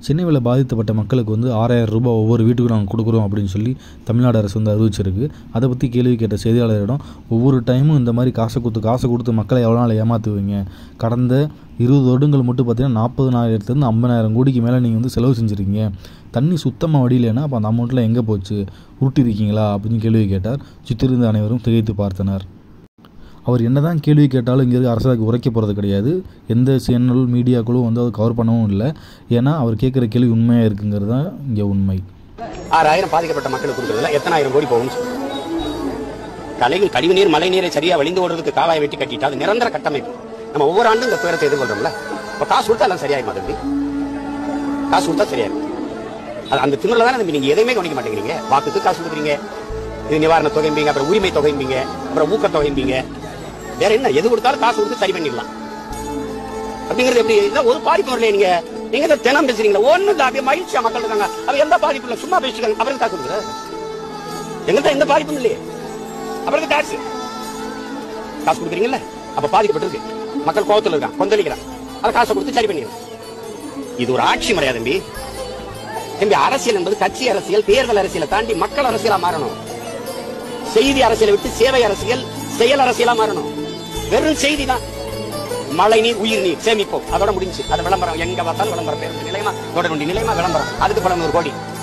சென்னையில் பாதிக்கப்பட்ட மக்களுக்கு வந்து ஆறாயிரம் ரூபாய் ஒவ்வொரு வீட்டுக்கும் நாங்கள் கொடுக்குறோம் அப்படின்னு சொல்லி தமிழ்நாடு அரசு வந்து அறிவிச்சிருக்கு அதை பற்றி கேள்வி கேட்ட செய்தியாளரிடம் ஒவ்வொரு டைமும் இந்த மாதிரி காசை கொடுத்து காசை கொடுத்து மக்களை எவ்வளோ நாள் ஏமாற்றுவீங்க கடந்த இருபது வருடங்கள் மட்டும் பார்த்தீங்கன்னா நாற்பதனாயிரத்துலேருந்து ஐம்பதாயிரம் கோடிக்கு மேலே நீங்கள் வந்து செலவு செஞ்சுருக்கீங்க தண்ணி சுத்தமாக வடியலைன்னா அப்போ அந்த அமௌண்ட்டில் எங்கே போச்சு உருட்டிருக்கீங்களா அப்படின்னு கேள்வி கேட்டார் சுற்றிருந்த அனைவரும் திகைத்து பார்த்தனர் அவர் என்னதான் கேள்வி கேட்டாலும் இங்கே இருக்க அரசாக்கு உரைக்க போகிறது கிடையாது எந்த சேனல் மீடியாக்களும் வந்து அதை கவர் பண்ணவும் இல்லை ஏன்னா அவர் கேட்குற கேள்வி உண்மையாக இருக்குங்கிறது தான் இங்கே உண்மை ஆறாயிரம் பாதிக்கப்பட்ட மக்களுக்கு கொடுக்குறதுல எத்தனை ஆயிரம் கோடி போகும் கழிவு கழிவு நீர் மழை நீரை சரியா வழிந்து ஓடுறதுக்கு காவாயை வெட்டி கட்டிட்டா அது நிரந்தர கட்டமைப்பு நம்ம ஒவ்வொரு ஆண்டும் இந்த துயரத்தை எதிர்கொள்றோம்ல இப்ப காசு கொடுத்தா எல்லாம் சரியாய் மாதிரி காசு கொடுத்தா சரியாயிரும் அது அந்த திமிரில் தானே தம்பி நீங்க எதையுமே கவனிக்க மாட்டேங்கிறீங்க வாக்குக்கு காசு கொடுக்குறீங்க இது நிவாரண தொகைம்பீங்க அப்புறம் உரிமை தொகைம்பீங்க அப்புறம் ஊக்க தொகைம்பீங்க வேற என்ன எது கொடுத்தாலும் காசு கொடுத்து சரி பண்ணிடலாம் அப்படிங்கிறது எப்படி இதான் ஒரு பாதிப்பு வரலையே நீங்க நீங்க தான் தினம் பேசுறீங்களா ஒண்ணு தான் அப்படியே மகிழ்ச்சியா மக்கள் இருக்காங்க அவ எந்த பாதிப்பு இல்ல சும்மா பேசிட்டு அப்புறம் காசு கொடுக்குற எங்கள்கிட்ட எந்த பாதிப்பும் இல்லையே அப்புறம் டாக்ஸ் காசு கொடுக்குறீங்கல்ல அப்ப பாதிக்கப்பட்டிருக்கு மக்கள் கோவத்துல இருக்கான் கொந்தளிக்கிறான் அதை காசை கொடுத்து சரி பண்ணிடுறோம் இது ஒரு ஆட்சி முறையா தம்பி தம்பி அரசியல் என்பது கட்சி அரசியல் தேர்தல் அரசியலை தாண்டி மக்கள் அரசியலா மாறணும் செய்தி அரசியலை விட்டு சேவை அரசியல் செயல் அரசியலா மாறணும் வெறும் செய்தி தான் மழை நீர் உயிர் நீர் சேமிப்போம் அதோட முடிஞ்சு அது விளம்பரம் எங்க பார்த்தாலும் விளம்பரம் பேருந்து நிலையமா தொடர்பு நிலையமா விளம்பரம் அதுக்கு பல நூறு கோடி